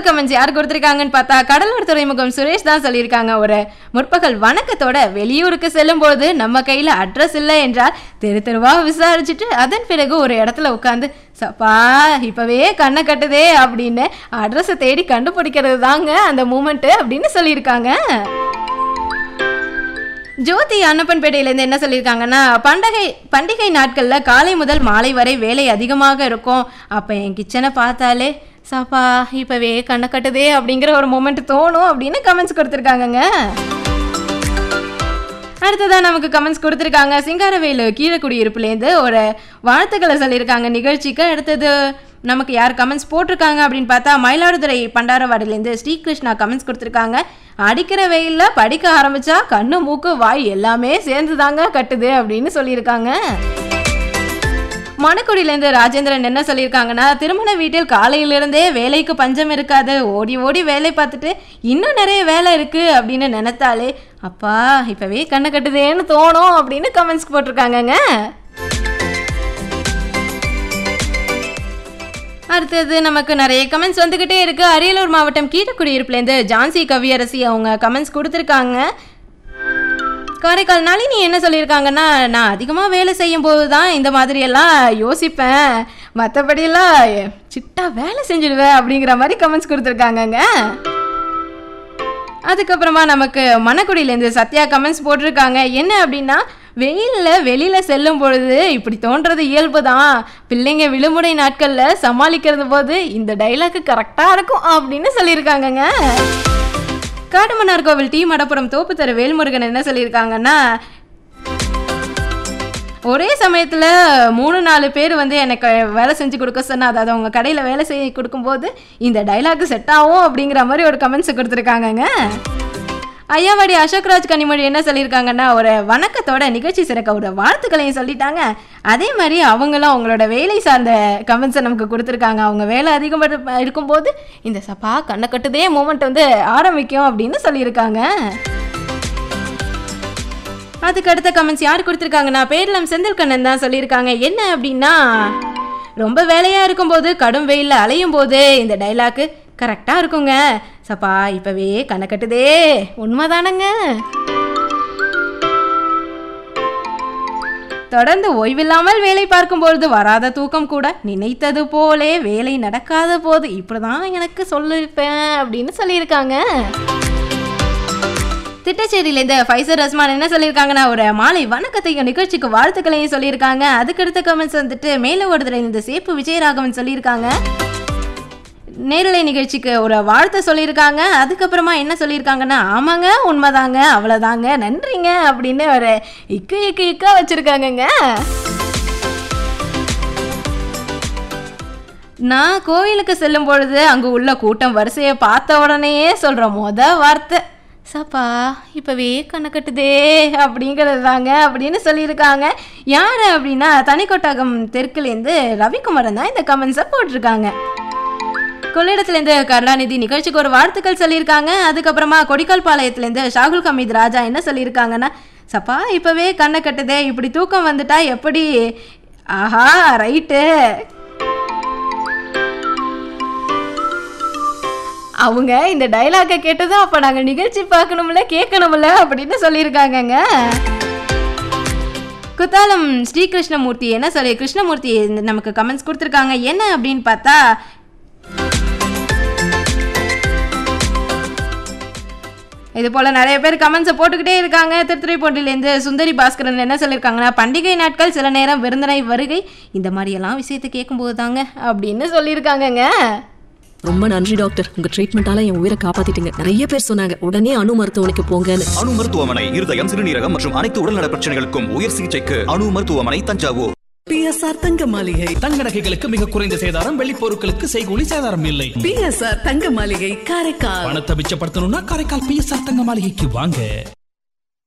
comments யார் கொடுத்துருக்காங்கன்னு பார்த்தா கடலூர் துறைமுகம் சுரேஷ் தான் சொல்லியிருக்காங்க ஒரு முற்பகல் வணக்கத்தோட வெளியூருக்கு செல்லும்போது நம்ம கையில் அட்ரஸ் இல்லை என்றால் தெரு தெருவாக விசாரிச்சுட்டு அதன் பிறகு ஒரு இடத்துல உட்காந்து சப்பா இப்போவே கண்ணை கட்டுதே அப்படின்னு அட்ரஸை தேடி கண்டுபிடிக்கிறது தாங்க அந்த மூமெண்ட்டு அப்படின்னு சொல்லியிருக்காங்க ஜோதி அன்னப்பன்பேட்டையிலேருந்து என்ன சொல்லியிருக்காங்கன்னா பண்டிகை பண்டிகை நாட்களில் காலை முதல் மாலை வரை வேலை அதிகமாக இருக்கும் அப்போ என் கிச்சனை பார்த்தாலே சாப்பா இப்போவே கண்ணை கட்டுதே அப்படிங்கிற ஒரு மூமெண்ட் தோணும் அப்படின்னு கமெண்ட்ஸ் கொடுத்துருக்காங்கங்க அடுத்ததான் நமக்கு கமெண்ட்ஸ் கொடுத்துருக்காங்க சிங்காரவேலு கீழக்குடியிருப்புலேருந்து ஒரு வாழ்த்துக்களை சொல்லியிருக்காங்க நிகழ்ச்சிக்கு அடுத்தது நமக்கு யார் கமெண்ட்ஸ் போட்டிருக்காங்க அப்படின்னு பார்த்தா மயிலாடுதுறை பண்டாரவாடிலேருந்து ஸ்ரீகிருஷ்ணா கமெண்ட்ஸ் கொடுத்துருக்காங்க அடிக்கிற வெயிலில் படிக்க ஆரம்பிச்சா கண்ணு மூக்கு வாய் எல்லாமே சேர்ந்து தாங்க கட்டுது அப்படின்னு சொல்லியிருக்காங்க மணக்குடியிலேருந்து ராஜேந்திரன் என்ன சொல்லியிருக்காங்கன்னா திருமண வீட்டில் காலையிலிருந்தே வேலைக்கு பஞ்சம் இருக்காது ஓடி ஓடி வேலை பார்த்துட்டு இன்னும் நிறைய வேலை இருக்கு அப்படின்னு நினைத்தாலே அப்பா இப்பவே கண்ணை கட்டுதேன்னு தோணும் அப்படின்னு கமெண்ட்ஸ் போட்டிருக்காங்கங்க அடுத்தது நமக்கு நிறைய கமெண்ட்ஸ் வந்துக்கிட்டே இருக்கு அரியலூர் மாவட்டம் கீழக்குடியிருப்புலேருந்து ஜான்சி கவியரசி அவங்க கமெண்ட்ஸ் கொடுத்துருக்காங்க காரைக்கால் நளினி என்ன சொல்லியிருக்காங்கன்னா நான் அதிகமாக வேலை செய்யும் போது தான் இந்த மாதிரியெல்லாம் யோசிப்பேன் மற்றபடியெல்லாம் சிட்டா வேலை செஞ்சிடுவேன் அப்படிங்கிற மாதிரி கமெண்ட்ஸ் கொடுத்துருக்காங்கங்க அதுக்கப்புறமா நமக்கு மணக்குடியிலேருந்து சத்யா கமெண்ட்ஸ் போட்டிருக்காங்க என்ன அப்படின்னா வெயிலில் வெளியில் செல்லும் பொழுது இப்படி தோன்றது இயல்பு தான் பிள்ளைங்க விடுமுறை நாட்களில் சமாளிக்கிறது போது இந்த டைலாக்கு கரெக்டாக இருக்கும் அப்படின்னு சொல்லியிருக்காங்கங்க காட்டுமன்னார் கோவில் டி மடப்புறம் தோப்புத்தர வேல்முருகன் என்ன சொல்லியிருக்காங்கன்னா ஒரே சமயத்தில் மூணு நாலு பேர் வந்து எனக்கு வேலை செஞ்சு கொடுக்க சொன்னா அதாவது அவங்க கடையில் வேலை செய்ய கொடுக்கும்போது இந்த டைலாக் செட் ஆகும் அப்படிங்கிற மாதிரி ஒரு கமெண்ட்ஸ் கொடுத்துருக்காங்கங்க ஐயாவாடி அசோக்ராஜ் கனிமொழி என்ன சொல்லியிருக்காங்கன்னா ஒரு வணக்கத்தோட நிகழ்ச்சி சிறக்க ஒரு வாழ்த்துக்களையும் சொல்லிட்டாங்க அதே மாதிரி அவங்களும் அவங்களோட வேலை சார்ந்த கமெண்ட்ஸை நமக்கு கொடுத்துருக்காங்க அவங்க வேலை அதிகமாக இருக்கும்போது இந்த சப்பா கண்ணை கட்டுதே மூமெண்ட் வந்து ஆரம்பிக்கும் அப்படின்னு சொல்லியிருக்காங்க அதுக்கு அடுத்த கமெண்ட்ஸ் யார் கொடுத்துருக்காங்கன்னா பேரலம் செந்தில்கண்ணன் தான் சொல்லியிருக்காங்க என்ன அப்படின்னா ரொம்ப வேலையாக இருக்கும்போது கடும் வெயிலில் அலையும் போது இந்த டைலாக்கு கரெக்டாக இருக்குங்க சப்பா இப்போவே கண்ணை கட்டுதே உண்மைதானங்க தொடர்ந்து ஓய்வில்லாமல் வேலை பார்க்கும்பொழுது வராத தூக்கம் கூட நினைத்தது போலே வேலை நடக்காத போது இப்படிதான் எனக்கு சொல்லியிருப்பேன் அப்படின்னு சொல்லியிருக்காங்க திட்டச்சேரியிலேருந்து ஃபைசர் ரஸ்மான் என்ன சொல்லியிருக்காங்கன்னா ஒரு மாலை வணக்கத்தையும் நிகழ்ச்சிக்கு வாழ்த்துக்களையும் சொல்லியிருக்காங்க அதுக்கடுத்த கமெண்ட்ஸ் வந்துட்டு மேலே ஓடுதுல இந்த சேப்பு விஜயராகவன் சொல்லியிருக்காங்க நேரலை நிகழ்ச்சிக்கு ஒரு வாழ்த்து சொல்லியிருக்காங்க அதுக்கப்புறமா என்ன சொல்லியிருக்காங்கன்னா ஆமாங்க உண்மைதாங்க அவ்வளோதாங்க நன்றிங்க அப்படின்னு ஒரு இக்கு இக்கு இக்கா வச்சுருக்காங்கங்க நான் கோயிலுக்கு செல்லும் பொழுது அங்கே உள்ள கூட்டம் வரிசையை பார்த்த உடனேயே சொல்கிற மொத வார்த்தை சாப்பா இப்போவே கண்ணை கட்டுதே அப்படிங்கிறது தாங்க அப்படின்னு சொல்லியிருக்காங்க யார் அப்படின்னா தனிக்கொட்டகம் தெற்குலேருந்து ரவிக்குமரன் தான் இந்த கமெண்ட்ஸை போட்டிருக்காங்க கொள்ளிடத்துலேருந்து கருணாநிதி நிகழ்ச்சிக்கு ஒரு வாழ்த்துக்கள் சொல்லியிருக்காங்க அதுக்கப்புறமா கொடிக்கால் பாளையத்துலேருந்து ஷாகுல் ஹமீத் ராஜா என்ன சொல்லியிருக்காங்கன்னா சப்பா இப்போவே கண்ணை கட்டுதே இப்படி தூக்கம் வந்துட்டா எப்படி ஆஹா ரைட்டு அவங்க இந்த டைலாக்கை கேட்டதும் அப்போ நாங்கள் நிகழ்ச்சி பார்க்கணும்ல கேட்கணும்ல அப்படின்னு சொல்லியிருக்காங்கங்க குத்தாலம் ஸ்ரீகிருஷ்ணமூர்த்தி என்ன சொல்லி கிருஷ்ணமூர்த்தி நமக்கு கமெண்ட்ஸ் கொடுத்துருக்காங்க என்ன அப்படின்னு பார்த்தா இது போல நிறைய பேர் கமெண்ட்ஸை போட்டுக்கிட்டே இருக்காங்க திருத்துறைப்பூண்டிலேருந்து சுந்தரி பாஸ்கரன் என்ன சொல்லியிருக்காங்கன்னா பண்டிகை நாட்கள் சில நேரம் விருந்தினை வருகை இந்த மாதிரியெல்லாம் விஷயத்தை கேட்கும்போது தாங்க அப்படின்னு சொல்லியிருக்காங்கங்க ரொம்ப நன்றி டாக்டர் உங்க ட்ரீட்மெண்டால என் உயிரை காப்பாத்திட்டீங்க நிறைய பேர் சொன்னாங்க உடனே அணு மருத்துவமனைக்கு போங்கன்னு அணு மருத்துவமனை இருதயம் சிறுநீரகம் மற்றும் அனைத்து உடல்நல பிரச்சனைகளுக்கும் உயர் சிகிச்சைக்கு அணு மருத்துவமனை தஞ்சாவூர் பிஎஸ்ஆர் தங்க மாளிகை தங்க நகைகளுக்கு மிக குறைந்த சேதாரம் வெள்ளி பொருட்களுக்கு செய்கூலி சேதாரம் இல்லை பிஎஸ்ஆர் தங்க மாளிகை காரைக்கால் பணத்தை மிச்சப்படுத்தணும்னா காரைக்கால் பிஎஸ்ஆர் தங்க மாளிகைக்கு வாங்க